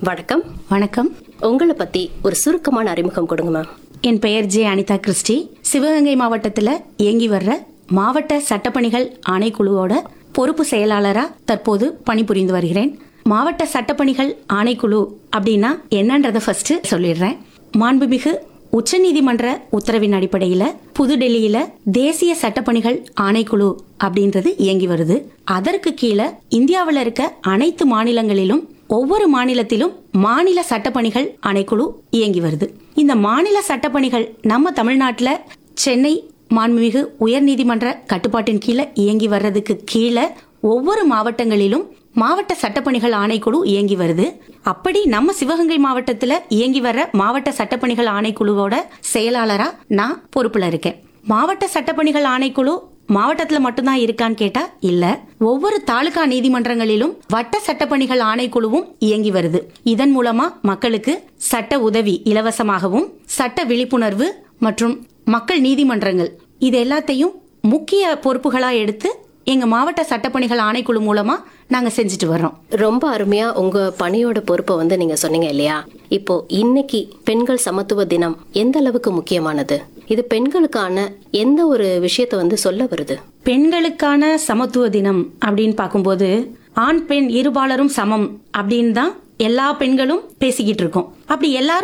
வணக்கம் வணக்கம் உங்களை பத்தி ஒரு சுருக்கமான அறிமுகம் கொடுங்க மேம் என் பெயர் ஜே அனிதா கிறிஸ்டி சிவகங்கை மாவட்டத்தில் இயங்கி வர்ற மாவட்ட சட்டப்பணிகள் ஆணைக்குழுவோட பொறுப்பு செயலாளரா தற்போது பணிபுரிந்து வருகிறேன் மாவட்ட சட்டப்பணிகள் ஆணைக்குழு அப்படின்னா என்னன்றதை ஃபர்ஸ்ட் சொல்லிடுறேன் மாண்புமிகு உச்சநீதிமன்ற உத்தரவின் அடிப்படையில் புதுடெல்லியில தேசிய சட்டப்பணிகள் ஆணைக்குழு அப்படின்றது இயங்கி வருது அதற்கு கீழே இந்தியாவில் இருக்க அனைத்து மாநிலங்களிலும் ஒவ்வொரு மாநிலத்திலும் மாநில சட்டப்பணிகள் ஆணைக்குழு இயங்கி வருது இந்த மாநில சட்டப்பணிகள் நம்ம தமிழ்நாட்டில் சென்னை மாண்புமிகு உயர்நீதிமன்ற கட்டுப்பாட்டின் கீழே இயங்கி வர்றதுக்கு கீழே ஒவ்வொரு மாவட்டங்களிலும் மாவட்ட சட்டப்பணிகள் ஆணைக்குழு இயங்கி வருது அப்படி நம்ம சிவகங்கை மாவட்டத்தில் இயங்கி வர்ற மாவட்ட சட்டப்பணிகள் ஆணைக்குழுவோட செயலாளரா நான் பொறுப்புல இருக்கேன் மாவட்ட சட்டப்பணிகள் ஆணைக்குழு மாவட்டத்துல மட்டும்தான் இருக்கான்னு கேட்டா இல்ல ஒவ்வொரு தாலுகா நீதிமன்றங்களிலும் வட்ட சட்டப்பணிகள் ஆணைக்குழுவும் இயங்கி வருது இதன் மூலமா மக்களுக்கு சட்ட உதவி இலவசமாகவும் சட்ட விழிப்புணர்வு மற்றும் மக்கள் நீதிமன்றங்கள் இது எல்லாத்தையும் முக்கிய பொறுப்புகளா எடுத்து எங்க மாவட்ட சட்டப்பணிகள் ஆணைக்குழு மூலமா நாங்க செஞ்சுட்டு வர்றோம் ரொம்ப அருமையா உங்க பணியோட பொறுப்பை வந்து நீங்க சொன்னீங்க இல்லையா இப்போ இன்னைக்கு பெண்கள் சமத்துவ தினம் எந்த அளவுக்கு முக்கியமானது இது பெண்களுக்கான எந்த ஒரு விஷயத்தை வந்து சொல்ல வருது பெண்களுக்கான சமத்துவ தினம் அப்படின்னு பார்க்கும்போது ஆண் பெண் இருபாலரும் சமம் அப்படின்னு தான் எல்லா பெண்களும் பேசிக்கிட்டு இருக்கோம் அப்படி எல்லாரும்